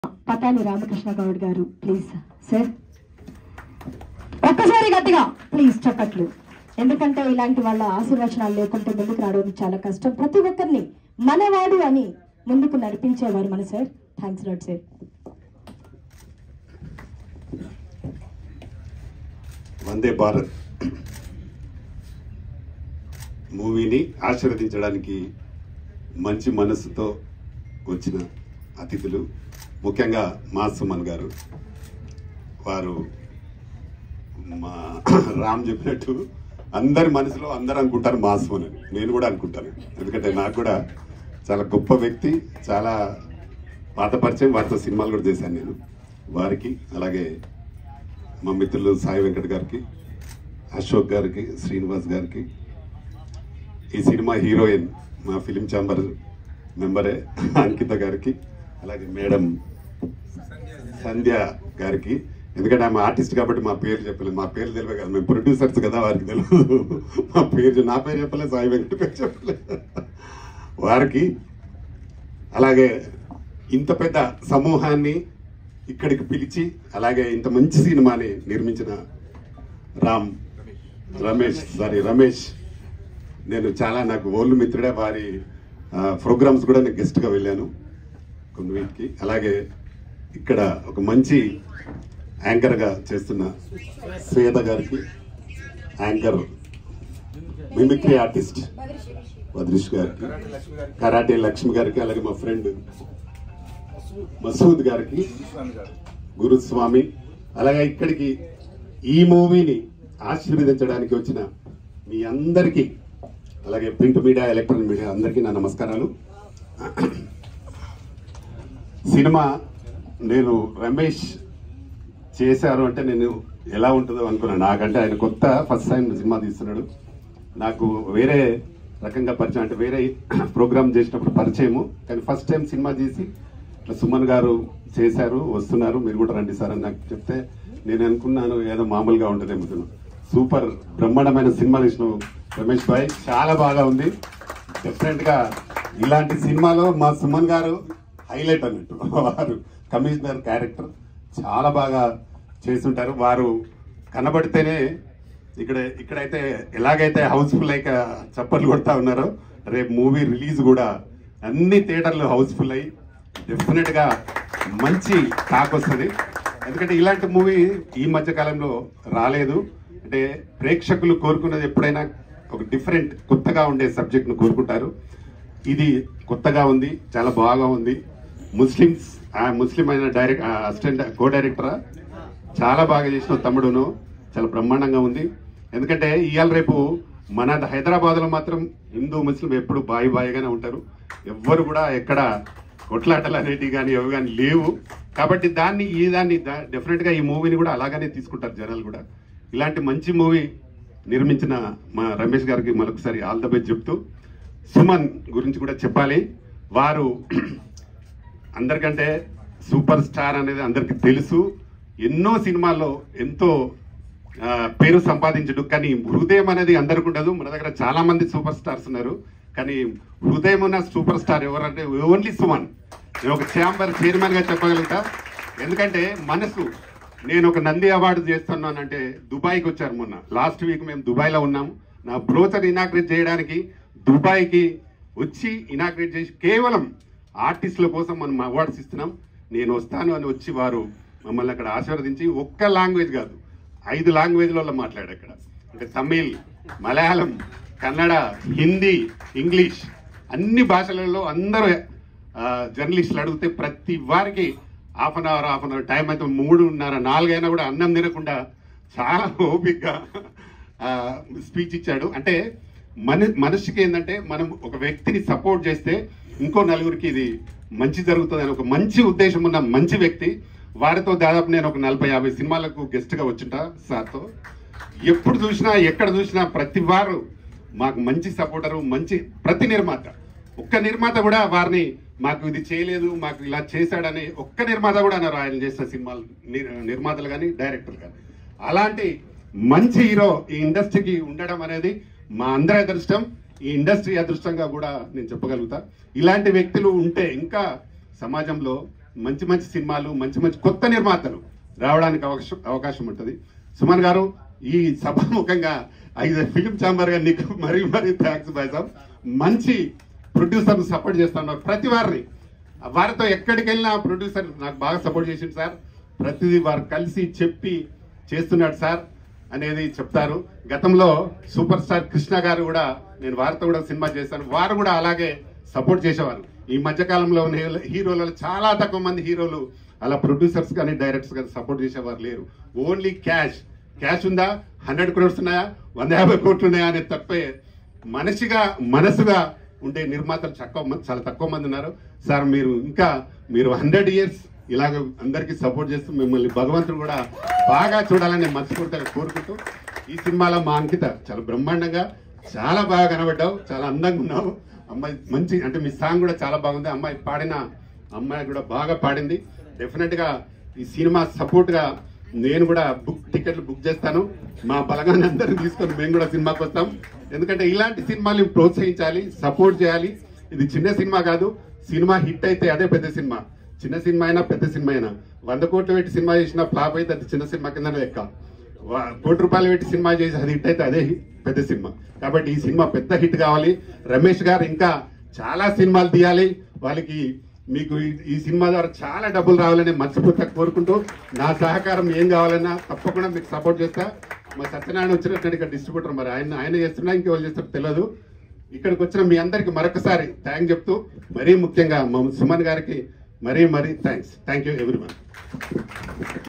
పటాని రామకృష్ణ గౌడ్ గారు please sir ఒక్కసారి గట్టిగా ప్లీజ్ చెప్పట్లు ఎందుకంటే ఇలాంటి వాళ్ళ ఆశీర్వచనాలు లేకుంటే ముందుకు రావడం చాలా కష్టం ప్రతి ఒక్కరిని మనవాడు అని ముందుకు నడిపించేవారు మన సార్ థ్యాంక్స్ లాడ్ సార్ వందే భారత్ మూవీని ఆశీర్వదించడానికి మంచి మనసుతో వచ్చిన అతిథులు ముఖ్యంగా మా సుమన్ గారు వారు మా రామ్ చెప్పినట్టు అందరి మనసులో అందరు అనుకుంటారు మా సుమన్ అని నేను కూడా అనుకుంటాను ఎందుకంటే నాకు కూడా చాలా గొప్ప వ్యక్తి చాలా పాత పరిచయం వారితో సినిమాలు కూడా చేశాను నేను వారికి అలాగే మా మిత్రులు సాయి వెంకట్ గారికి అశోక్ గారికి శ్రీనివాస్ గారికి ఈ సినిమా హీరోయిన్ మా ఫిలిం ఛాంబర్ మెంబరే అంకిత గారికి అలాగే మేడం సంధ్య గారికి ఎందుకంటే ఆమె ఆర్టిస్ట్ కాబట్టి మా పేరు చెప్పలేదు మా పేరు తెలియదు కదా మేము ప్రొడ్యూసర్స్ కదా వారికి తెలియదు మా పేరు నా పేరు చెప్పలేదు సాయి వెంకట పేరు చెప్పలేదు వారికి అలాగే ఇంత పెద్ద సమూహాన్ని ఇక్కడికి పిలిచి అలాగే ఇంత మంచి సినిమాని నిర్మించిన రామ్ రమేష్ సారీ రమేష్ నేను చాలా నాకు ఓల్డ్ మిత్రుడే వారి ప్రోగ్రామ్స్ కూడా నేను గెస్ట్గా వెళ్ళాను కొన్ని వీటికి అలాగే ఇక్కడ ఒక మంచి యాంకర్గా చేస్తున్న శ్వేత గారికి యాంకర్ మిమిక్రీ ఆర్టిస్ట్ బద్రీష్ గారికి కరాటే లక్ష్మి గారికి అలాగే మా ఫ్రెండ్ మసూద్ గారికి గురుస్వామి అలాగే ఇక్కడికి ఈ మూవీని ఆశీర్వదించడానికి వచ్చిన మీ అందరికీ అలాగే ప్రింట్ మీడియా ఎలక్ట్రానిక్ మీడియా అందరికీ నా నమస్కారాలు సినిమా నేను రమేష్ చేశారు అంటే నేను ఎలా ఉంటుందో అనుకున్నాను నాకంటే ఆయన కొత్త ఫస్ట్ టైం సినిమా తీస్తున్నాడు నాకు వేరే రకంగా పరిచయం అంటే వేరే ప్రోగ్రామ్ చేసినప్పుడు పరిచయము కానీ ఫస్ట్ టైం సినిమా చేసి ఇట్లా సుమన్ గారు చేశారు వస్తున్నారు మీరు కూడా రండి సార్ అని నాకు చెప్తే నేను అనుకున్నాను ఏదో మామూలుగా ఉంటుంది అనుకున్నాను సూపర్ బ్రహ్మాండమైన సినిమా తీసిన రమేష్ భాయ్ చాలా బాగా ఉంది డెఫినెట్ గా ఇలాంటి సినిమాలో మా సుమన్ గారు హైలైట్ అన్నట్టు వారు కమిషనర్ క్యారెక్టర్ చాలా బాగా చేస్తుంటారు వారు కనబడితేనే ఇక్కడ ఇక్కడైతే ఎలాగైతే హౌస్ఫుల్ అయ్యి చప్పట్లు కొడతా ఉన్నారో రేపు మూవీ రిలీజ్ కూడా అన్ని థియేటర్లు హౌస్ఫుల్ అయ్యి డెఫినెట్ గా మంచి టాక్ వస్తుంది ఎందుకంటే ఇలాంటి మూవీ ఈ మధ్య కాలంలో రాలేదు అంటే ప్రేక్షకులు కోరుకున్నది ఎప్పుడైనా ఒక డిఫరెంట్ కొత్తగా ఉండే సబ్జెక్ట్ ను కోరుకుంటారు ఇది కొత్తగా ఉంది చాలా బాగా ఉంది ముస్లిమ్స్ ఆ ముస్లిం అయిన డైరెక్ట్ అసిస్టెంట్ కో డైరెక్టరా చాలా బాగా చేసిన తమ్ముడును చాలా బ్రహ్మాండంగా ఉంది ఎందుకంటే ఇవాళ రేపు మన హైదరాబాద్ లో మాత్రం హిందూ ముస్లిం ఎప్పుడు బాయి బాయిగానే ఉంటారు ఎవ్వరు కూడా ఎక్కడ కొట్లాటలు అనేటివి కానీ ఎవి కానీ లేవు కాబట్టి దాన్ని ఈ దాన్ని డెఫినెట్ గా ఈ మూవీని కూడా అలాగనే తీసుకుంటారు జనాలు కూడా ఇలాంటి మంచి మూవీ నిర్మించిన మా రమేష్ గారికి మరొకసారి ఆల్ ద బెస్ట్ చెప్తూ సుమన్ గురించి కూడా చెప్పాలి వారు అందరికంటే సూపర్ స్టార్ అనేది అందరికి తెలుసు ఎన్నో సినిమాల్లో ఎంతో ఆ, పేరు సంపాదించడు కానీ హృదయం అనేది అందరికి ఉండదు మన దగ్గర చాలా మంది సూపర్ స్టార్స్ ఉన్నారు కానీ హృదయం ఉన్న సూపర్ స్టార్ ఎవరంటే ఓన్లీ సుమన్ నేను ఒక ఛాంబర్ చైర్మన్ గా చెప్పగలుగుతా ఎందుకంటే మనసు నేను ఒక నంది అవార్డు చేస్తున్నానంటే దుబాయ్కి వచ్చారు మొన్న లాస్ట్ వీక్ మేము దుబాయ్లో ఉన్నాము నా బ్రోచర్ ఇనాగ్రేట్ చేయడానికి దుబాయ్కి వచ్చి ఇనాగ్రేట్ చేసి కేవలం ఆర్టిస్టుల కోసం మనం అవార్డ్స్ ఇస్తున్నాం నేను వస్తాను అని వచ్చి వారు మమ్మల్ని అక్కడ ఆశీర్వదించి ఒక్క లాంగ్వేజ్ కాదు ఐదు లాంగ్వేజ్లలో మాట్లాడారు అక్కడ అంటే తమిళ్ మలయాళం కన్నడ హిందీ ఇంగ్లీష్ అన్ని భాషలలో అందరూ ఆ, జర్నలిస్టులు అడిగితే ప్రతి వారికి half an hour half an hour time అయితే మూడున్నర నాలుగైనా కూడా అన్నం తినకుండా చాలా ఓపికగా స్పీచ్ ఇచ్చాడు అంటే మన మనిషికి ఏంటంటే మనం ఒక వ్యక్తిని సపోర్ట్ చేస్తే ఇంకో నలుగురికి ఇది మంచి జరుగుతుంది అని ఒక మంచి ఉద్దేశం ఉన్న మంచి వ్యక్తి వారితో దాదాపు నేను ఒక నలభై యాభై సినిమాలకు గెస్ట్గా వచ్చింటా సార్తో ఎప్పుడు చూసినా ఎక్కడ చూసినా ప్రతి వారు మాకు మంచి సపోర్టరు మంచి ప్రతి నిర్మాత ఒక్క నిర్మాత కూడా వారిని మాకు ఇది చేయలేదు మాకు ఇలా చేశాడని ఒక్క నిర్మాత కూడా అన్నారు ఆయన చేసిన సినిమాలు నిర్- నిర్మాతలు కానీ డైరెక్టర్లు కానీ అలాంటి మంచి హీరో ఈ ఇండస్ట్రీకి ఉండడం అనేది మా అందరి అదృష్టం ఈ ఇండస్ట్రీ అదృష్టంగా కూడా నేను చెప్పగలుగుతా ఇలాంటి వ్యక్తులు ఉంటే ఇంకా సమాజంలో మంచి మంచి సినిమాలు మంచి మంచి కొత్త నిర్మాతలు రావడానికి అవకాశం అవకాశం ఉంటుంది సుమన్ గారు ఈ సభాముఖంగా ఐదు ఫిలిం ఛాంబర్ గా నీకు మరీ మరీ థ్యాంక్స్ బాయ్ సాబ్ మంచి ప్రొడ్యూసర్ సపోర్ట్ చేస్తున్నారు ప్రతి వారిని వారితో ఎక్కడికి వెళ్ళినా ప్రొడ్యూసర్ నాకు బాగా సపోర్ట్ చేసింది సార్ ప్రతిదీ వారు కలిసి చెప్పి చేస్తున్నాడు సార్ అనేది చెప్తారు గతంలో సూపర్ స్టార్ కృష్ణ గారు కూడా నేను వారితో కూడా సినిమా చేశాను వారు కూడా అలాగే సపోర్ట్ చేసేవారు ఈ మధ్య కాలంలో ఉన్న హీరో- హీరోలలో చాలా తక్కువ మంది హీరోలు అలా ప్రొడ్యూసర్స్ కానీ డైరెక్టర్స్ కానీ సపోర్ట్ చేసేవారు లేరు ఓన్లీ క్యాష్ క్యాష్ ఉందా హండ్రెడ్ క్రోర్స్ ఉన్నాయా వంద యాభై కోట్లు ఉన్నాయా అనేది తప్పే మనిషిగా మనసుగా ఉండే నిర్మాతలు తక్కువ మంది చాలా తక్కువ మంది ఉన్నారు సార్ మీరు ఇంకా మీరు హండ్రెడ్ ఇయర్స్ ఇలాగ అందరికీ సపోర్ట్ చేస్తూ మిమ్మల్ని భగవంతుడు కూడా బాగా చూడాలని నేను మనస్ఫూర్తిగా కోరుకుంటూ ఈ సినిమాలో మా అంకిత చాలా బ్రహ్మాండంగా చాలా బాగా కనబడ్డావు చాలా అందంగా ఉన్నావు అమ్మాయి మంచి అంటే మీ సాంగ్ కూడా చాలా బాగుంది అమ్మాయి పాడిన అమ్మాయి కూడా బాగా పాడింది డెఫినెట్ గా ఈ సినిమా సపోర్ట్ గా నేను కూడా బుక్ టికెట్లు బుక్ చేస్తాను మా బలగాన్ని అందరిని తీసుకొని మేము కూడా సినిమాకి వస్తాం ఎందుకంటే ఇలాంటి సినిమాలు ప్రోత్సహించాలి సపోర్ట్ చేయాలి ఇది చిన్న సినిమా కాదు సినిమా హిట్ అయితే అదే పెద్ద సినిమా చిన్న సినిమా అయినా పెద్ద సినిమా అయినా వంద కోట్లు పెట్టి సినిమా చేసినా ఫ్లాప్ అయితే అది చిన్న సినిమా కింద లెక్క వా- కోటి రూపాయలు పెట్టి సినిమా చేసి అది హిట్ అయితే అదే హి- పెద్ద సినిమా కాబట్టి ఈ సినిమా పెద్ద హిట్ కావాలి రమేష్ గారు ఇంకా చాలా సినిమాలు తీయాలి వాళ్ళకి మీకు ఈ- ఈ సినిమా ద్వారా చాలా డబ్బులు రావాలని మనస్ఫూర్తిగా కోరుకుంటూ నా సహకారం ఏం కావాలన్నా తప్పకుండా మీకు సపోర్ట్ చేస్తా మా సత్యనారాయణ వచ్చినట్టు ఇక్కడ డిస్ట్రిబ్యూటర్ మరి ఆయన ఆయన చేస్తున్నా ఇంకెవరు చేస్తారో తెలియదు ఇక్కడికి వచ్చిన మీ అందరికి మరొకసారి థ్యాంక్ చెప్తూ మరీ ముఖ్యంగా మా సుమన్ గారికి మరీ మరీ థ్యాంక్స్ థ్యాంక్ యూ ఎవ్రీ